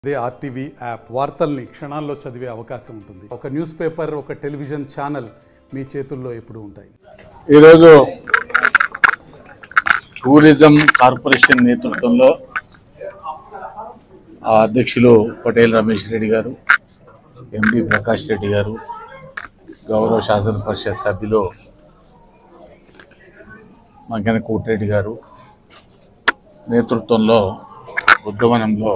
అదే RTV app వార్తల్ని క్షణాల్లో చదివే అవకాశం ఉంటుంది ఒక న్యూస్ పేపర్ ఒక టెలివిజన్ ఛానల్ మీ చేతుల్లో ఎప్పుడూ ఉంటాయి ఈరోజు టూరిజం కార్పొరేషన్ నేతృత్వంలో ఆ అధ్యక్షులు పటేల్ రమేష్ రెడ్డి గారు ఎండి ప్రకాష్ రెడ్డి గారు గౌరవ శాసన పరిషత్ సభ్యులు మంకెన కోటిరెడ్డి గారు నేతృత్వంలో ఉద్యమనంలో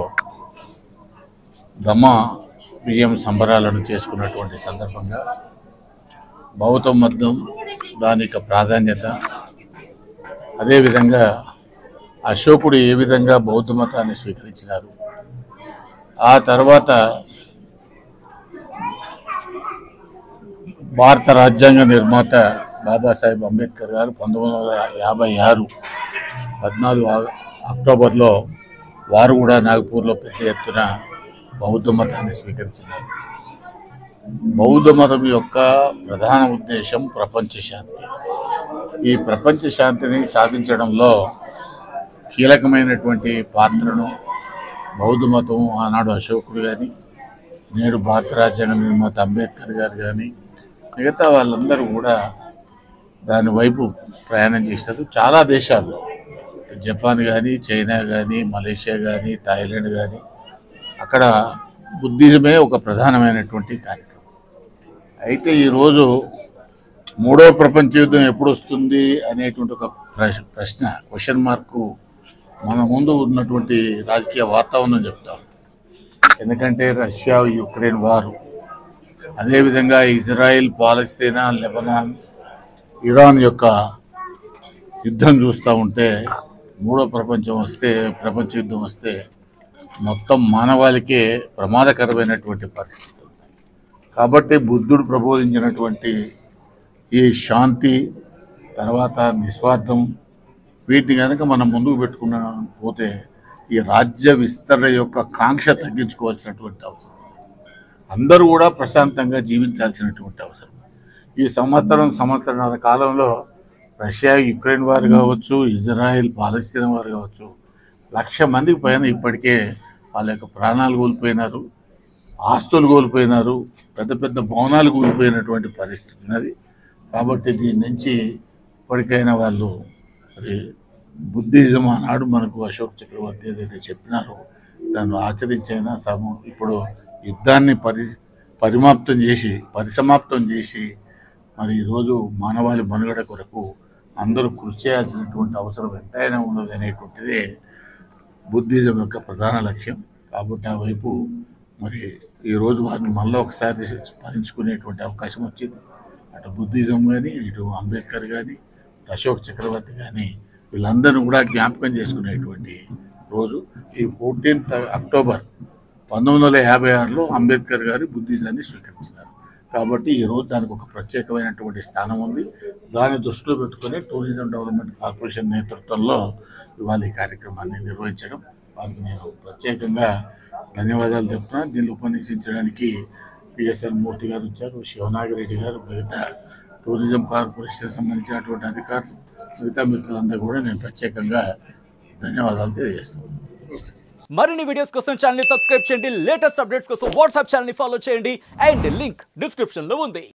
దమ విజయం సంబరాలను చేసుకున్నటువంటి సందర్భంగా బౌద్ధ మతం దాని యొక్క ప్రాధాన్యత అదేవిధంగా అశోకుడు ఏ విధంగా బౌద్ధ మతాన్ని స్వీకరించినారు ఆ తర్వాత భారత రాజ్యాంగ నిర్మాత బాబాసాహెబ్ అంబేద్కర్ గారు పంతొమ్మిది వందల యాభై ఆరు పద్నాలుగు ఆ- అక్టోబర్లో వారు కూడా నాగపూర్లో పెద్ద ఎత్తున బౌద్ధ మతాన్ని స్వీకరించినారు బౌద్ధ మతం యొక్క ప్రధాన ఉద్దేశం ప్రపంచ శాంతి ఈ ప్రపంచ శాంతిని సాధించడంలో కీలకమైనటువంటి పాత్రను బౌద్ధ మతం ఆనాడు అశోకుడు కానీ నేడు భారత రాజ్యాంగ నిర్మాత అంబేద్కర్ గారు కానీ మిగతా వాళ్ళందరూ కూడా దాని వైపు ప్రయాణం చేశారు చాలా దేశాల్లో జపాన్ కానీ చైనా కానీ మలేషియా కానీ థాయిలాండ్ కానీ అక్కడ బుద్ధిజమే ఒక ప్రధానమైనటువంటి కార్యక్రమం అయితే ఈరోజు మూడో ప్రపంచ యుద్ధం ఎప్పుడు వస్తుంది అనేటువంటి ఒక ప్రశ్- ప్రశ్న క్వశ్చన్ మార్కు మన ముందు ఉన్నటువంటి రాజకీయ వాతావరణం చెప్తాం ఎందుకంటే రష్యా యుక్రెయిన్ వారు అదేవిధంగా ఇజ్రాయెల్ పాలస్తీనా లెబనాన్ ఇరాన్ యొక్క యుద్ధం చూస్తూ ఉంటే మూడో ప్రపంచం వస్తే ప్రపంచ యుద్ధం వస్తే మొత్తం మానవాళికే ప్రమాదకరమైనటువంటి పరిస్థితి కాబట్టి బుద్ధుడు ప్రబోధించినటువంటి ఈ శాంతి తర్వాత నిస్వార్థం వీటిని కనుక మనం ముందుకు పెట్టుకున్న పోతే ఈ రాజ్య విస్తరణ యొక్క కాంక్ష తగ్గించుకోవాల్సినటువంటి అవసరం అందరూ కూడా ప్రశాంతంగా జీవించాల్సినటువంటి అవసరం ఈ సంవత్సరం సంవత్సరాల కాలంలో రష్యా యుక్రెయిన్ వారు కావచ్చు ఇజ్రాయెల్ పాలస్తీనా వారు కావచ్చు లక్ష మందికి పైన ఇప్పటికే వాళ్ళ యొక్క ప్రాణాలు కోల్పోయినారు ఆస్తులు కోల్పోయినారు పెద్ద పెద్ద భవనాలు కూలిపోయినటువంటి పరిస్థితి ఉన్నది కాబట్టి దీని నుంచి ఇప్పటికైనా వాళ్ళు మరి బుద్ధిజం ఆనాడు మనకు అశోక్ చక్రవర్తి ఏదైతే చెప్పినారో దాన్ని ఆచరించైనా సమ ఇప్పుడు యుద్ధాన్ని పరి పరిమాప్తం చేసి పరిసమాప్తం చేసి మరి ఈరోజు మానవాళి మనుగడ కొరకు అందరూ కృషి చేయాల్సినటువంటి అవసరం ఎంతైనా ఉన్నది అనేటువంటిదే బుద్ధిజం యొక్క ప్రధాన లక్ష్యం కాబట్టి ఆ వైపు మరి ఈరోజు వారిని మళ్ళీ ఒకసారి స్మరించుకునేటువంటి అవకాశం వచ్చింది అటు బుద్ధిజం కానీ ఇటు అంబేద్కర్ కానీ అశోక్ చక్రవర్తి కానీ వీళ్ళందరినీ కూడా జ్ఞాపకం చేసుకునేటువంటి రోజు ఈ ఫోర్టీన్త్ అక్టోబర్ పంతొమ్మిది వందల యాభై ఆరులో అంబేద్కర్ గారు బుద్ధిజాన్ని స్వీకరించినారు కాబట్టి ఈ రోజు దానికి ఒక ప్రత్యేకమైనటువంటి స్థానం ఉంది దాన్ని దృష్టిలో పెట్టుకొని టూరిజం డెవలప్మెంట్ కార్పొరేషన్ నేతృత్వంలో ఇవాళ ఈ కార్యక్రమాన్ని నిర్వహించడం వారికి నేను ప్రత్యేకంగా ధన్యవాదాలు చెప్తున్నాను దీన్ని ఉపన్యసించడానికి పిఎస్ఎల్ మూర్తి గారు వచ్చారు శివనాగిరెడ్డి గారు మిగతా టూరిజం కార్పొరేషన్ సంబంధించినటువంటి అధికారులు మిగతా మిత్రులందరూ కూడా నేను ప్రత్యేకంగా ధన్యవాదాలు తెలియజేస్తున్నాను మరిన్ని వీడియోస్ కోసం ఛానల్ ని సబ్స్క్రైబ్ చేయండి లేటెస్ట్ అప్డేట్స్ కోసం వాట్సాప్ ఛానల్ ని ఫాలో చేయండి అండ్ లింక్ డిస్క్రిప్షన్ లో ఉంది